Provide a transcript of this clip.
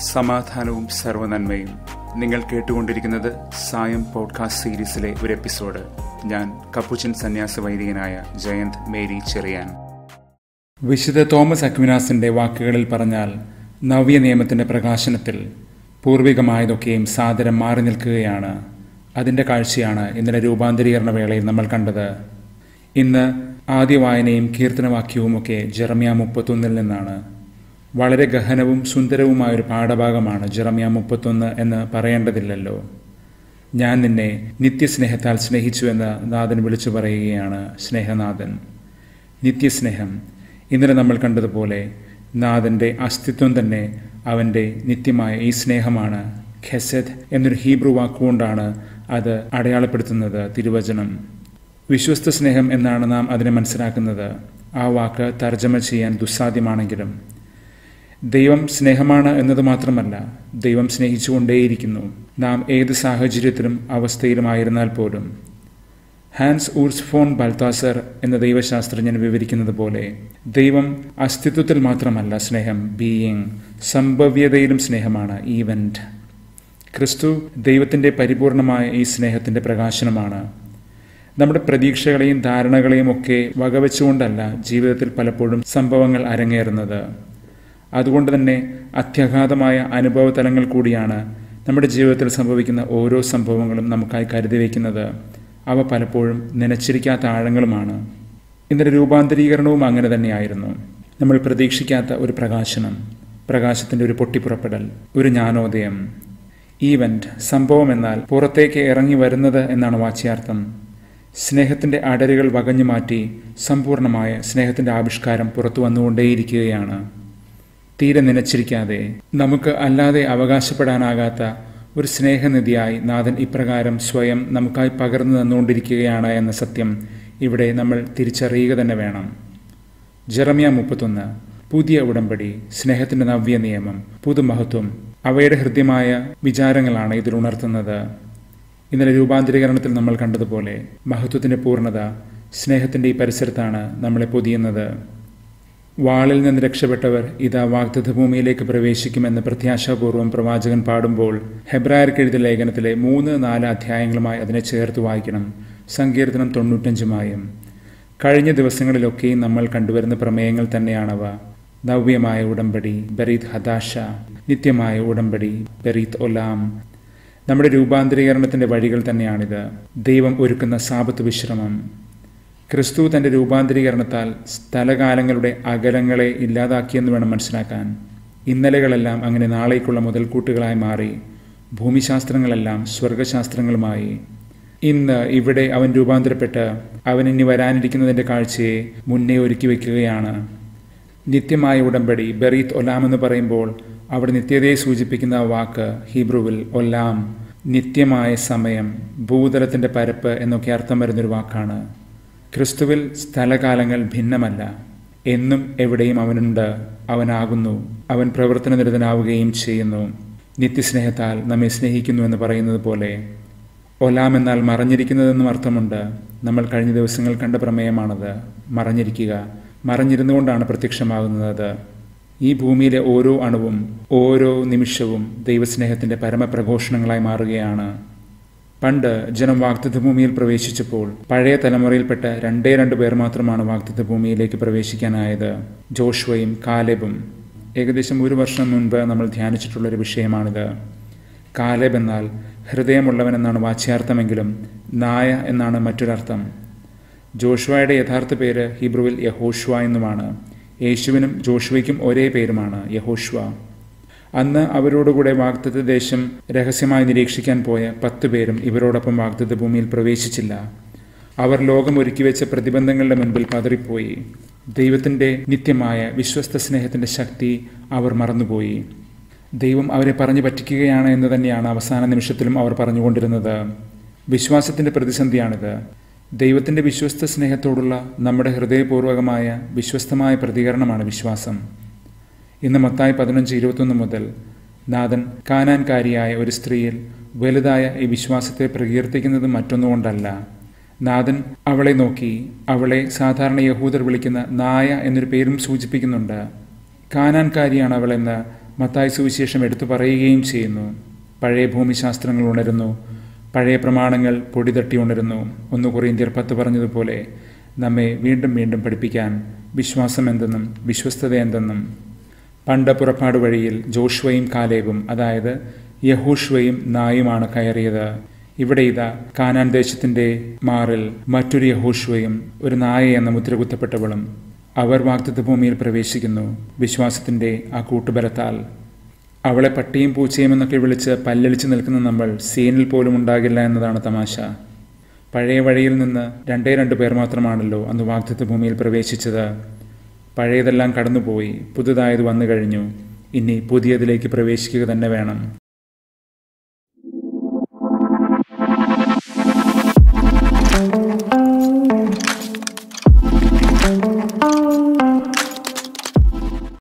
സമാധാനവും സർവനന്മയും നിങ്ങൾ കേട്ടുകൊണ്ടിരിക്കുന്നത് സായം പോഡ്കാസ്റ്റ് സീരീസിലെ ഒരു എപ്പിസോഡ് ഞാൻ കപ്പുച്ചൻ സന്യാസ വൈദികനായ ജയന്ത് മേരി ചെറിയാൻ വിശുദ്ധ തോമസ് അക്വിനാസിന്റെ വാക്കുകളിൽ പറഞ്ഞാൽ നവ്യ നിയമത്തിന്റെ പ്രകാശനത്തിൽ പൂർവികമായതൊക്കെയും സാദരം മാറി നിൽക്കുകയാണ് അതിന്റെ കാഴ്ചയാണ് ഇന്നലെ രൂപാന്തരീകരണ വേളയിൽ നമ്മൾ കണ്ടത് ഇന്ന് ആദ്യ വായനയും കീർത്തനവാക്യവുമൊക്കെ ജെറമ്യ മുപ്പത്തൊന്നിൽ നിന്നാണ് വളരെ ഗഹനവും സുന്ദരവുമായൊരു പാഠഭാഗമാണ് ജെറമ്യ മുപ്പത്തൊന്ന് എന്ന് പറയേണ്ടതില്ലല്ലോ ഞാൻ നിന്നെ നിത്യസ്നേഹത്താൽ സ്നേഹിച്ചുവെന്ന് നാഥൻ വിളിച്ചു പറയുകയാണ് സ്നേഹനാഥൻ നിത്യസ്നേഹം ഇന്നലെ നമ്മൾ കണ്ടതുപോലെ നാഥൻ്റെ അസ്തിത്വം തന്നെ അവൻ്റെ നിത്യമായ ഈ സ്നേഹമാണ് ഖെസദ് എന്നൊരു ഹീബ്രു വാക്കുകൊണ്ടാണ് അത് അടയാളപ്പെടുത്തുന്നത് തിരുവചനം വിശ്വസ്ത സ്നേഹം എന്നാണ് നാം അതിനെ മനസ്സിലാക്കുന്നത് ആ വാക്ക് തർജ്ജമ ചെയ്യാൻ ദുസ്സാധ്യമാണെങ്കിലും ദൈവം സ്നേഹമാണ് എന്നത് മാത്രമല്ല ദൈവം സ്നേഹിച്ചുകൊണ്ടേയിരിക്കുന്നു നാം ഏത് സാഹചര്യത്തിലും അവസ്ഥയിലുമായിരുന്നാൽ പോലും ഹാൻസ് ഊർസ് ഫോൺ ബൽത്താസർ എന്ന ദൈവശാസ്ത്രജ്ഞൻ വിവരിക്കുന്നത് പോലെ ദൈവം അസ്തിത്വത്തിൽ മാത്രമല്ല സ്നേഹം ബീയിങ് സംഭവ്യതയിലും സ്നേഹമാണ് ഈവന്റ് ക്രിസ്തു ദൈവത്തിൻ്റെ പരിപൂർണമായ ഈ സ്നേഹത്തിൻ്റെ പ്രകാശനമാണ് നമ്മുടെ പ്രതീക്ഷകളെയും ധാരണകളെയും ഒക്കെ വകവെച്ചുകൊണ്ടല്ല ജീവിതത്തിൽ പലപ്പോഴും സംഭവങ്ങൾ അരങ്ങേറുന്നത് അതുകൊണ്ട് തന്നെ അത്യഘാതമായ അനുഭവ തലങ്ങൾ കൂടിയാണ് നമ്മുടെ ജീവിതത്തിൽ സംഭവിക്കുന്ന ഓരോ സംഭവങ്ങളും നമുക്കായി കരുതി വയ്ക്കുന്നത് അവ പലപ്പോഴും നനച്ചിരിക്കാത്ത ആഴങ്ങളുമാണ് ഇന്നലെ രൂപാന്തരീകരണവും അങ്ങനെ തന്നെയായിരുന്നു നമ്മൾ പ്രതീക്ഷിക്കാത്ത ഒരു പ്രകാശനം പ്രകാശത്തിൻ്റെ ഒരു പൊട്ടിപ്പുറപ്പെടൽ ഒരു ജ്ഞാനോദയം ഈവന്റ് സംഭവം എന്നാൽ പുറത്തേക്ക് ഇറങ്ങി വരുന്നത് എന്നാണ് വാച്യാർത്ഥം സ്നേഹത്തിൻ്റെ അടരുകൾ വകഞ്ഞു മാറ്റി സമ്പൂർണമായ സ്നേഹത്തിൻ്റെ ആവിഷ്കാരം പുറത്തു വന്നുകൊണ്ടേയിരിക്കുകയാണ് തീരെ നനച്ചിരിക്കാതെ നമുക്ക് അല്ലാതെ അവകാശപ്പെടാനാകാത്ത ഒരു സ്നേഹനിധിയായി നാഥൻ ഇപ്രകാരം സ്വയം നമുക്കായി പകർന്നു തന്നുകൊണ്ടിരിക്കുകയാണ് എന്ന സത്യം ഇവിടെ നമ്മൾ തിരിച്ചറിയുക തന്നെ വേണം ജെറമിയ മുപ്പത്തൊന്ന് പുതിയ ഉടമ്പടി സ്നേഹത്തിന്റെ നവ്യ നിയമം പുതുമഹത്വം അവയുടെ ഹൃദ്യമായ വിചാരങ്ങളാണ് ഇതിൽ ഉണർത്തുന്നത് ഇന്നലെ രൂപാന്തരീകരണത്തിൽ നമ്മൾ കണ്ടതുപോലെ മഹത്വത്തിന്റെ പൂർണ്ണത സ്നേഹത്തിന്റെ ഈ പരിസരത്താണ് നമ്മളെ പൊതിയുന്നത് വാളിൽ നിന്ന് രക്ഷപ്പെട്ടവർ ഇതാ വാഗ്ദത്ത ഭൂമിയിലേക്ക് പ്രവേശിക്കുമെന്ന് പ്രത്യാശാപൂർവ്വം പ്രവാചകൻ പാടുമ്പോൾ ഹെബ്രായർക്ക് എഴുതിയ ലേഖനത്തിലെ മൂന്ന് നാല് അധ്യായങ്ങളുമായി അതിനെ ചേർത്ത് വായിക്കണം സങ്കീർത്തനം തൊണ്ണൂറ്റഞ്ചുമായും കഴിഞ്ഞ ദിവസങ്ങളിലൊക്കെയും നമ്മൾ കണ്ടുവരുന്ന പ്രമേയങ്ങൾ തന്നെയാണവ നവ്യമായ ഉടമ്പടി ബരീത് ഹദാഷ നിത്യമായ ഉടമ്പടി ബരീത് ഒലാം നമ്മുടെ രൂപാന്തരീകരണത്തിന്റെ വഴികൾ തന്നെയാണിത് ദൈവം ഒരുക്കുന്ന സാപത്ത് വിശ്രമം ക്രിസ്തു തന്റെ രൂപാന്തരീകരണത്താൽ സ്ഥലകാലങ്ങളുടെ അകലങ്ങളെ ഇല്ലാതാക്കിയെന്ന് വേണം മനസ്സിലാക്കാൻ ഇന്നലെകളെല്ലാം അങ്ങനെ നാളേക്കുള്ള മുതൽക്കൂട്ടുകളായി മാറി ഭൂമിശാസ്ത്രങ്ങളെല്ലാം സ്വർഗശാസ്ത്രങ്ങളുമായി ഇന്ന് ഇവിടെ അവൻ രൂപാന്തരപ്പെട്ട് അവൻ ഇനി വരാനിരിക്കുന്നതിൻ്റെ കാഴ്ചയെ മുന്നേ ഒരുക്കി വയ്ക്കുകയാണ് നിത്യമായ ഉടമ്പടി ബെറീത്ത് ഒലാം എന്ന് പറയുമ്പോൾ അവിടെ നിത്യതയെ സൂചിപ്പിക്കുന്ന വാക്ക് ഹീബ്രുവിൽ ഒല്ലാം നിത്യമായ സമയം ഭൂതലത്തിൻ്റെ പരപ്പ് എന്നൊക്കെ അർത്ഥം വരുന്നൊരു വാക്കാണ് ക്രിസ്തുവിൽ സ്ഥലകാലങ്ങൾ ഭിന്നമല്ല എന്നും എവിടെയും അവനുണ്ട് അവനാകുന്നു അവൻ പ്രവർത്തന നിരതനാവുകയും ചെയ്യുന്നു നിത്യസ്നേഹത്താൽ നമ്മെ സ്നേഹിക്കുന്നു എന്ന് പറയുന്നത് പോലെ ഒലാം എന്നാൽ മറഞ്ഞിരിക്കുന്നതെന്നും അർത്ഥമുണ്ട് നമ്മൾ കഴിഞ്ഞ ദിവസങ്ങൾ കണ്ട പ്രമേയമാണത് മറഞ്ഞിരിക്കുക മറഞ്ഞിരുന്നു കൊണ്ടാണ് പ്രത്യക്ഷമാകുന്നത് ഈ ഭൂമിയിലെ ഓരോ അണുവും ഓരോ നിമിഷവും ദൈവസ്നേഹത്തിന്റെ പരമപ്രഘോഷണങ്ങളായി മാറുകയാണ് പണ്ട് ജനം വാഗ്ദത്ത ഭൂമിയിൽ പ്രവേശിച്ചപ്പോൾ പഴയ തലമുറയിൽപ്പെട്ട രണ്ടേ രണ്ട് പേർ മാത്രമാണ് വാഗ്ദത്ത ഭൂമിയിലേക്ക് പ്രവേശിക്കാനായത് ജോഷ്വയും കാലേബും ഏകദേശം ഒരു വർഷം മുൻപ് നമ്മൾ ധ്യാനിച്ചിട്ടുള്ളൊരു വിഷയമാണിത് കാലേബ് എന്നാൽ ഹൃദയമുള്ളവൻ എന്നാണ് വാച്യാർത്ഥമെങ്കിലും നായ എന്നാണ് മറ്റൊരർത്ഥം ജോഷുവയുടെ യഥാർത്ഥ പേര് ഹിബ്രുവിൽ യഹോഷ്വ എന്നുമാണ് യേശുവിനും ജോഷുവയ്ക്കും ഒരേ പേരുമാണ് യഹോഷ്വ അന്ന് അവരോടുകൂടെ വാഗ്ദത്ത ദേശം രഹസ്യമായി നിരീക്ഷിക്കാൻ പോയ പത്ത് പേരും ഇവരോടൊപ്പം വാഗ്ദത്ത ഭൂമിയിൽ പ്രവേശിച്ചില്ല അവർ ലോകം ഒരുക്കിവെച്ച പ്രതിബന്ധങ്ങളുടെ മുൻപിൽ പതറിപ്പോയി ദൈവത്തിന്റെ നിത്യമായ വിശ്വസ്ത സ്നേഹത്തിന്റെ ശക്തി അവർ മറന്നുപോയി ദൈവം അവരെ പറഞ്ഞു പറ്റിക്കുകയാണ് എന്ന് തന്നെയാണ് അവസാന നിമിഷത്തിലും അവർ പറഞ്ഞുകൊണ്ടിരുന്നത് വിശ്വാസത്തിന്റെ പ്രതിസന്ധിയാണിത് ദൈവത്തിന്റെ വിശ്വസ്ത സ്നേഹത്തോടുള്ള നമ്മുടെ ഹൃദയപൂർവകമായ വിശ്വസ്തമായ പ്രതികരണമാണ് വിശ്വാസം ഇന്ന് മത്തായി പതിനഞ്ച് ഇരുപത്തൊന്ന് മുതൽ നാഥൻ കാനാൻകാരിയായ ഒരു സ്ത്രീയിൽ വലുതായ ഈ വിശ്വാസത്തെ പ്രകീർത്തിക്കുന്നത് മറ്റൊന്നുകൊണ്ടല്ല നാഥൻ അവളെ നോക്കി അവളെ സാധാരണ യഹൂദർ വിളിക്കുന്ന നായ എന്നൊരു പേരും സൂചിപ്പിക്കുന്നുണ്ട് കാനാൻകാരിയാണ് അവളെന്ന് മത്തായി സുവിശേഷം എടുത്തു പറയുകയും ചെയ്യുന്നു പഴയ ഭൂമിശാസ്ത്രങ്ങൾ ഉണരുന്നു പഴയ പ്രമാണങ്ങൾ പൊടിതട്ടി ഉണരുന്നു ഒന്ന് കൊറിയന്ത്യർ പത്ത് പറഞ്ഞതുപോലെ നമ്മെ വീണ്ടും വീണ്ടും പഠിപ്പിക്കാൻ വിശ്വാസം എന്തെന്നും വിശ്വസ്തത എന്തെന്നും പണ്ട് പുറപ്പാട് വഴിയിൽ ജോഷ്വയും കാലേബും അതായത് യഹൂഷ്വയും നായുമാണ് കയറിയത് ഇവിടെ ഇതാ കാനാൻ ദേശത്തിന്റെ മാറിൽ മറ്റൊരു യഹൂഷ്വയും ഒരു നായ എന്ന മുദ്ര കുത്തപ്പെട്ടവളും അവർ വാഗ്ദത്ത ഭൂമിയിൽ പ്രവേശിക്കുന്നു വിശ്വാസത്തിന്റെ ആ കൂട്ടുബലത്താൽ അവളെ പട്ടിയും പൂച്ചയും എന്നൊക്കെ വിളിച്ച് പല്ലളിച്ച് നിൽക്കുന്ന നമ്മൾ സീനിൽ പോലും ഉണ്ടാകില്ല എന്നതാണ് തമാശ പഴയ വഴിയിൽ നിന്ന് രണ്ടേ രണ്ട് പേർ മാത്രമാണല്ലോ അന്ന് വാഗ്ദത്ത ഭൂമിയിൽ പ്രവേശിച്ചത് പഴയതെല്ലാം കടന്നുപോയി പുതുതായത് വന്നു കഴിഞ്ഞു ഇനി പുതിയതിലേക്ക് പ്രവേശിക്കുക തന്നെ വേണം